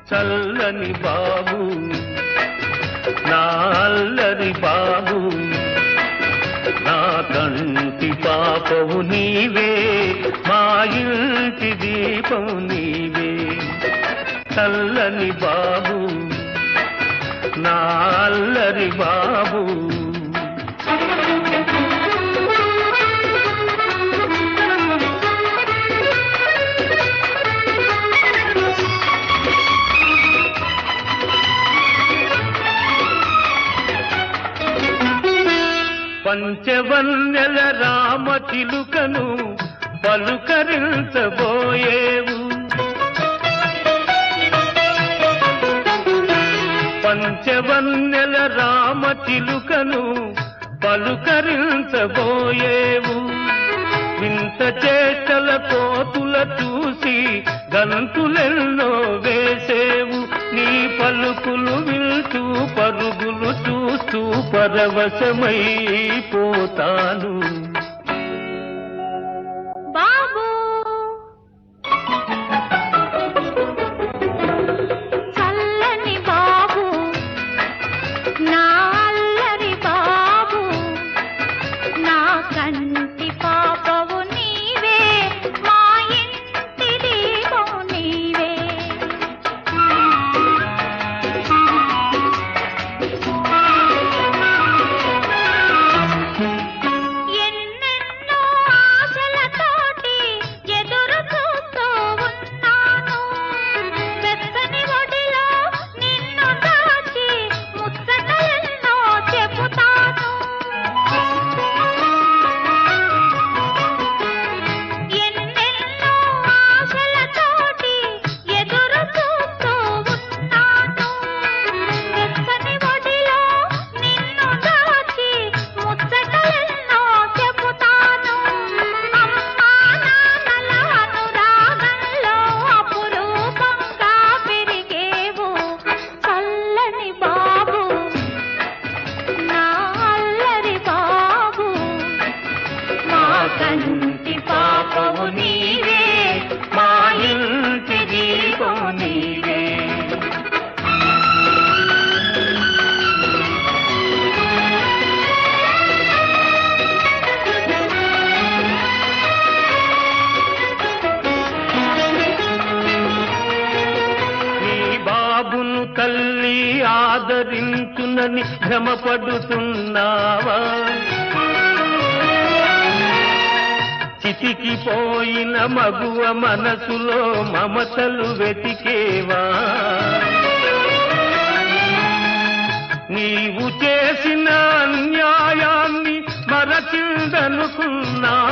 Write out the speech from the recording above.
చల్లని బాబు నా అల్లరి బాబు నా కంటి పాపవు నీవే మా ఇంటి దీపం నీవే చల్లని బాబు నా అల్లరి బాబు పంచవన్నెల రామ చిలుకను పలుకరించబోయేవు పంచవన్నెల రామ చిలుకను పలుకరించబోయేవు వింత చేష్టల కోతుల చూసి గంతులెన్నో వేసేవు నీ పలుకులు వింటూ పరుగులు చూస్తూ పరవశమైపోతాను బాబు చల్లని బాబు నా అల్లరి బాబు నా కంటి పాపవు నీవే మా ఇంటి దీపం నీవే ఎన్నెన్నో ఆశలతోటి ఎదురు చూస్తూ ఉన్నాను వెచ్చని ఒడిలో నిన్ను దాచి ముచ్చటలెన్నో చెబుతాను ఎన్నెన్నో ఆశలతోటి ఎదురు చూస్తూ ఉన్నాను వెచ్చని ఒడిలో నిన్ను దాచి ముచ్చటలెన్నో చెబుతాను అమ్మా నాన్నల అనురాగంలో అపురూపంగా పెరిగేవు చల్లని బాబు నా అల్లరి బాబు మా కంటి పాపవు నీవే మా ఇంటి దీపం నీవే నీ బాబును తల్లి ఆదరించునని భ్రమపడుతున్నావా చితికిపోయిన మగువ మనసులో మమతలు వెతికేవా నీవు చేసిన అన్యాయాన్ని మరచిందనుకున్నా